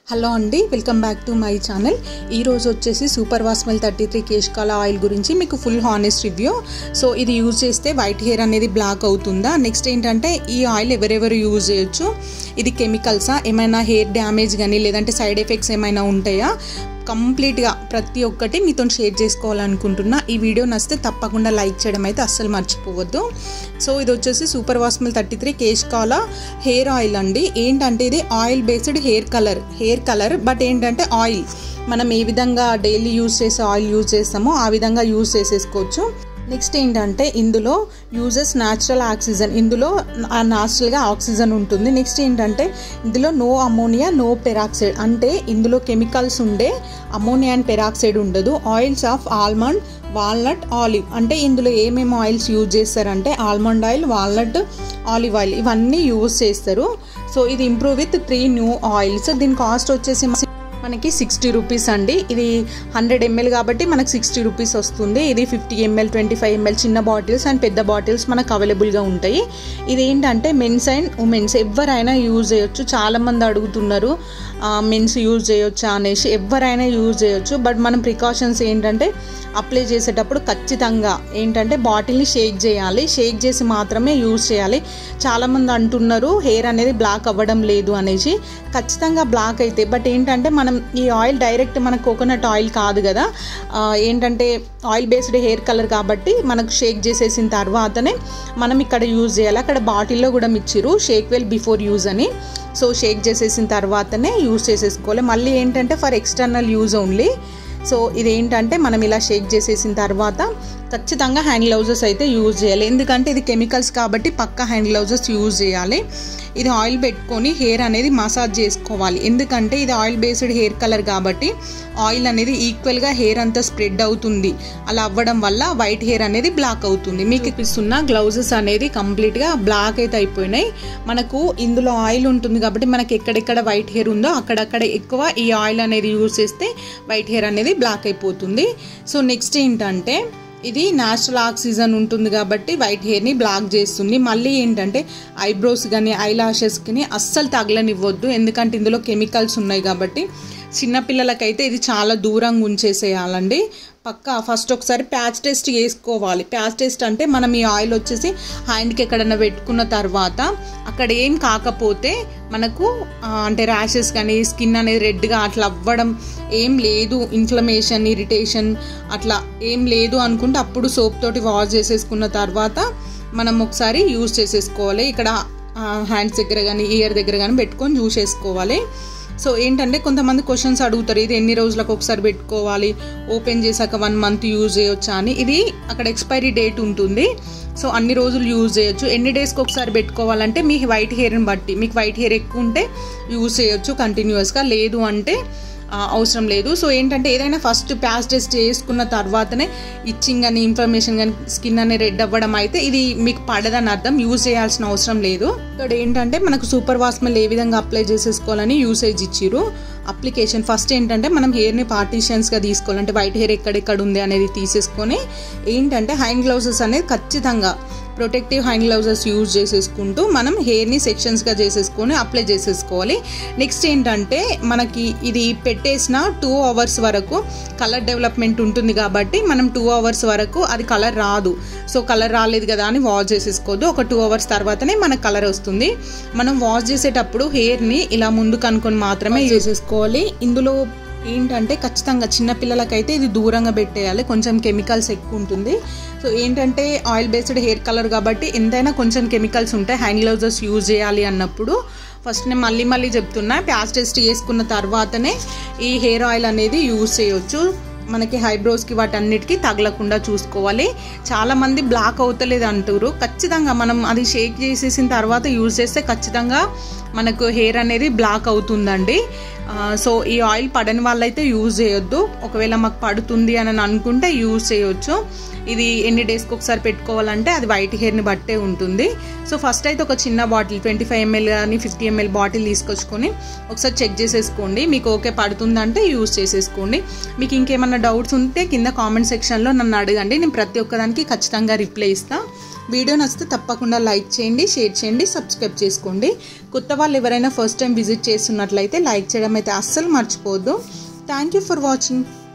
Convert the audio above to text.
hello అండి welcome back to my channel ఈ రోజు వచ్చేసి super Vasmol thirty three Keshkala oil గురించి మీకు ఫుల్ హానెస్ట్ రివ్యూ సో ఇది యూజ్ చేస్తే వైట్ హెయిర్ అనేది బ్లాక్ అవుతుందా నెక్స్ట్ ఏంటంటే ఈ ఆయిల్ ఎవరెవరు యూజ్ చేయొచ్చు ఇది కెమికల్సా ఏమైనా హెయిర్ డ్యామేజ్ కానీ లేదంటే సైడ్ ఎఫెక్ట్స్ ఏమైనా ఉంటాయా కంప్లీట్గా ప్రతి ఒక్కటి మీతో షేర్ చేసుకోవాలనుకుంటున్నా ఈ వీడియో నచ్చితే తప్పకుండా లైక్ చేయడం అయితే అస్సలు మర్చిపోవద్దు సో ఇది వచ్చేసి super Vasmol thirty three Keshkala hair oil అండి ఏంటంటే ఇది oil based hair colour hair colour but ఏంటంటే ఆయిల్ మనం ఏ విధంగా డైలీ యూజ్ చేసే ఆయిల్ యూజ్ చేస్తామో ఆ విధంగా యూజ్ చేసేసుకోవచ్చు నెక్స్ట్ ఏంటంటే ఇందులో యూజెస్ న్యాచురల్ ఆక్సిజన్ ఇందులో న్యాచురల్గా ఆక్సిజన్ ఉంటుంది నెక్స్ట్ ఏంటంటే ఇందులో నో అమోనియా నో పెరాక్సైడ్ అంటే ఇందులో కెమికల్స్ ఉండే అమోనియా అండ్ పెరాక్సైడ్ ఉండదు oils of almond walnut olive అంటే ఇందులో ఏమేమి ఆయిల్స్ యూజ్ చేస్తారంటే almond oil walnut olive oil ఇవన్నీ యూజ్ చేస్తారు సో ఇది improve with three new oils దీని కాస్ట్ వచ్చేసి మనకి సిక్స్టీ రూపీస్ అండి ఇది హండ్రెడ్ ఎంఎల్ కాబట్టి మనకు సిక్స్టీ రూపీస్ వస్తుంది ఇది fifty ML twenty five ML చిన్న బాటిల్స్ అండ్ పెద్ద బాటిల్స్ మనకు అవైలబుల్గా ఉంటాయి ఇది ఏంటంటే మెన్స్ అండ్ ఉమెన్స్ ఎవరైనా యూజ్ చేయొచ్చు చాలామంది అడుగుతున్నారు మెన్స్ యూజ్ చేయొచ్చా అనేసి ఎవరైనా యూజ్ చేయొచ్చు బట్ మనం ప్రికాషన్స్ ఏంటంటే అప్లై చేసేటప్పుడు ఖచ్చితంగా ఏంటంటే బాటిల్ని షేక్ చేయాలి షేక్ చేసి మాత్రమే యూజ్ చేయాలి చాలామంది అంటున్నారు హెయిర్ అనేది బ్లాక్ అవ్వడం లేదు అనేసి ఖచ్చితంగా బ్లాక్ అయితే బట్ ఏంటంటే మనం ఈ ఆయిల్ డైరెక్ట్ మన కోకోనట్ ఆయిల్ కాదు కదా ఏంటంటే ఆయిల్ బేస్డ్ హెయిర్ కలర్ కాబట్టి మనకు షేక్ చేసేసిన తర్వాతనే మనం ఇక్కడ యూజ్ చేయాలి అక్కడ బాటిల్లో కూడా ఇచ్చిరు షేక్ వెల్ బిఫోర్ యూజ్ అని సో షేక్ చేసేసిన తర్వాతనే యూజ్ చేసేసుకోవాలి మళ్ళీ ఏంటంటే for external use only so ఇదేంటంటే మనం ఇలా షేక్ చేసేసిన తర్వాత ఖచ్చితంగా హ్యాండ్ గ్లౌజెస్ అయితే యూజ్ చేయాలి ఎందుకంటే ఇది కెమికల్స్ కాబట్టి పక్క హ్యాండ్ గ్లౌజెస్ యూజ్ చేయాలి ఇది ఆయిల్ పెట్టుకొని హెయిర్ అనేది మసాజ్ చేసుకోవాలి ఎందుకంటే ఇది ఆయిల్ బేస్డ్ హెయిర్ కలర్ కాబట్టి ఆయిల్ అనేది ఈక్వల్గా హెయిర్ అంతా స్ప్రెడ్ అవుతుంది అలా అవ్వడం వల్ల వైట్ హెయిర్ అనేది బ్లాక్ అవుతుంది మీకు ఇస్తున్న గ్లౌజెస్ అనేది కంప్లీట్గా బ్లాక్ అయితే అయిపోయినాయి మనకు ఇందులో ఆయిల్ ఉంటుంది కాబట్టి మనకి ఎక్కడెక్కడ వైట్ హెయిర్ ఉందో అక్కడక్కడ ఎక్కువ ఈ ఆయిల్ అనేది యూజ్ చేస్తే వైట్ హెయిర్ అనేది బ్లాక్ అయిపోతుంది సో నెక్స్ట్ ఏంటంటే ఇది న్యాచురల్ ఆక్సిజన్ ఉంటుంది కాబట్టి వైట్ హెయిర్ని బ్లాక్ చేస్తుంది మళ్ళీ ఏంటంటే ఐబ్రోస్ కానీ ఐ లాషెస్కి అస్సలు తగలనివ్వద్దు ఎందుకంటే ఇందులో కెమికల్స్ ఉన్నాయి కాబట్టి చిన్నపిల్లలకైతే ఇది చాలా దూరంగా ఉంచేసేయాలండి పక్క ఫస్ట్ ఒకసారి ప్యాచ్ టెస్ట్ చేసుకోవాలి ప్యాచ్ టెస్ట్ అంటే మనం ఈ ఆయిల్ వచ్చేసి హ్యాండ్కి ఎక్కడైనా పెట్టుకున్న తర్వాత అక్కడ ఏం కాకపోతే మనకు అంటే ర్యాషెస్ కానీ స్కిన్ అనేది రెడ్గా అట్లా అవ్వడం ఏం లేదు ఇన్ఫ్లమేషన్ ఇరిటేషన్ అట్లా ఏం లేదు అనుకుంటే అప్పుడు సోప్ తోటి వాష్ చేసేసుకున్న తర్వాత మనం ఒకసారి యూజ్ చేసేసుకోవాలి ఇక్కడ హ్యాండ్స్ దగ్గర కానీ ఇయర్ దగ్గర కానీ పెట్టుకొని యూజ్ చేసుకోవాలి సో ఏంటంటే కొంతమంది క్వశ్చన్స్ అడుగుతారు ఇది ఎన్ని రోజులకు ఒకసారి పెట్టుకోవాలి ఓపెన్ చేశాక వన్ మంత్ యూజ్ చేయొచ్చా అని ఇది అక్కడ ఎక్స్పైరీ డేట్ ఉంటుంది సో అన్ని రోజులు యూజ్ చేయొచ్చు ఎన్ని డేస్కి ఒకసారి పెట్టుకోవాలంటే మీ వైట్ హెయిర్ని బట్టి మీకు వైట్ హెయిర్ ఎక్కువ ఉంటే యూజ్ చేయొచ్చు కంటిన్యూస్గా లేదు అంటే అవసరం లేదు సో ఏంటంటే ఏదైనా ఫస్ట్ ప్యాస్ టెస్ట్ చేసుకున్న తర్వాతనే ఇచ్చింగ్ అని ఇన్ఫర్మేషన్ కానీ స్కిన్ అని రెడ్ అవ్వడం అయితే ఇది మీకు పడదని అర్థం యూజ్ చేయాల్సిన అవసరం లేదు ఇక్కడ ఏంటంటే మనకు సూపర్ వాస్మెల్ ఏ విధంగా అప్లై చేసేసుకోవాలని యూసేజ్ ఇచ్చిరు అప్లికేషన్ ఫస్ట్ ఏంటంటే మనం హెయిర్ని పార్టీషన్స్గా తీసుకోవాలి అంటే వైట్ హెయిర్ ఎక్కడెక్కడ ఉంది అనేది తీసేసుకొని ఏంటంటే హ్యాండ్ గ్లౌజెస్ అనేది ఖచ్చితంగా ప్రొటెక్టివ్ హ్యాండ్ గ్లౌజెస్ యూజ్ చేసేసుకుంటూ మనం హెయిర్ని సెక్షన్స్గా చేసేసుకొని అప్లై చేసేసుకోవాలి నెక్స్ట్ ఏంటంటే మనకి ఇది పెట్టేసిన టూ అవర్స్ వరకు కలర్ డెవలప్మెంట్ ఉంటుంది కాబట్టి మనం టూ అవర్స్ వరకు అది కలర్ రాదు సో కలర్ రాలేదు కదా అని వాష్ చేసేసుకోవద్దు ఒక టూ అవర్స్ తర్వాతనే మనకు కలర్ వస్తుంది మనం వాష్ చేసేటప్పుడు హెయిర్ని ఇలా ముందు కనుక్కొని మాత్రమే చేసేసుకోవాలి ఇందులో ఏంటంటే ఖచ్చితంగా చిన్నపిల్లలకైతే ఇది దూరంగా పెట్టేయాలి కొంచెం కెమికల్స్ ఎక్కువ ఉంటుంది సో ఏంటంటే ఆయిల్ బేస్డ్ హెయిర్ కలర్ కాబట్టి ఎంతైనా కొంచెం కెమికల్స్ ఉంటాయి హ్యాండ్ గ్లౌజెస్ యూజ్ చేయాలి అన్నప్పుడు ఫస్ట్ నేను మళ్ళీ మళ్ళీ చెప్తున్నా ప్యాచ్ టెస్ట్ చేసుకున్న తర్వాతనే ఈ హెయిర్ ఆయిల్ అనేది యూజ్ చేయొచ్చు మనకి హైబ్రోస్కి వాటన్నిటికీ తగలకుండా చూసుకోవాలి చాలామంది బ్లాక్ అవుతలేదు అంటారు ఖచ్చితంగా మనం అది షేక్ చేసేసిన తర్వాత యూజ్ చేస్తే ఖచ్చితంగా మనకు హెయిర్ అనేది బ్లాక్ అవుతుందండి సో ఈ ఆయిల్ పడని వాళ్ళైతే యూజ్ చేయొద్దు ఒకవేళ మాకు పడుతుంది అని అనుకుంటే యూజ్ చేయొచ్చు ఇది ఎన్ని డేస్కి ఒకసారి పెట్టుకోవాలంటే అది వైట్ హెయిర్ని బట్టే ఉంటుంది సో ఫస్ట్ అయితే ఒక చిన్న బాటిల్ ట్వంటీ ఫైవ్ ఎంఎల్ కానీ ఫిఫ్టీ ఎంఎల్ బాటిల్ తీసుకొచ్చుకొని ఒకసారి చెక్ చేసేసుకోండి మీకు ఓకే పడుతుందంటే యూజ్ చేసేసుకోండి మీకు ఇంకేమన్నా డౌట్స్ ఉంటే కింద కామెంట్ సెక్షన్లో నన్ను అడగండి నేను ప్రతి ఒక్కదానికి ఖచ్చితంగా రిప్లై ఇస్తాను వీడియో నచ్చితే తప్పకుండా లైక్ చేయండి షేర్ చేయండి సబ్స్క్రైబ్ చేసుకోండి కొత్త వాళ్ళు ఎవరైనా ఫస్ట్ టైం విజిట్ చేస్తున్నట్లయితే లైక్ చేయడం అయితే అస్సలు మర్చిపోవద్దు థ్యాంక్ యూ ఫర్ వాచింగ్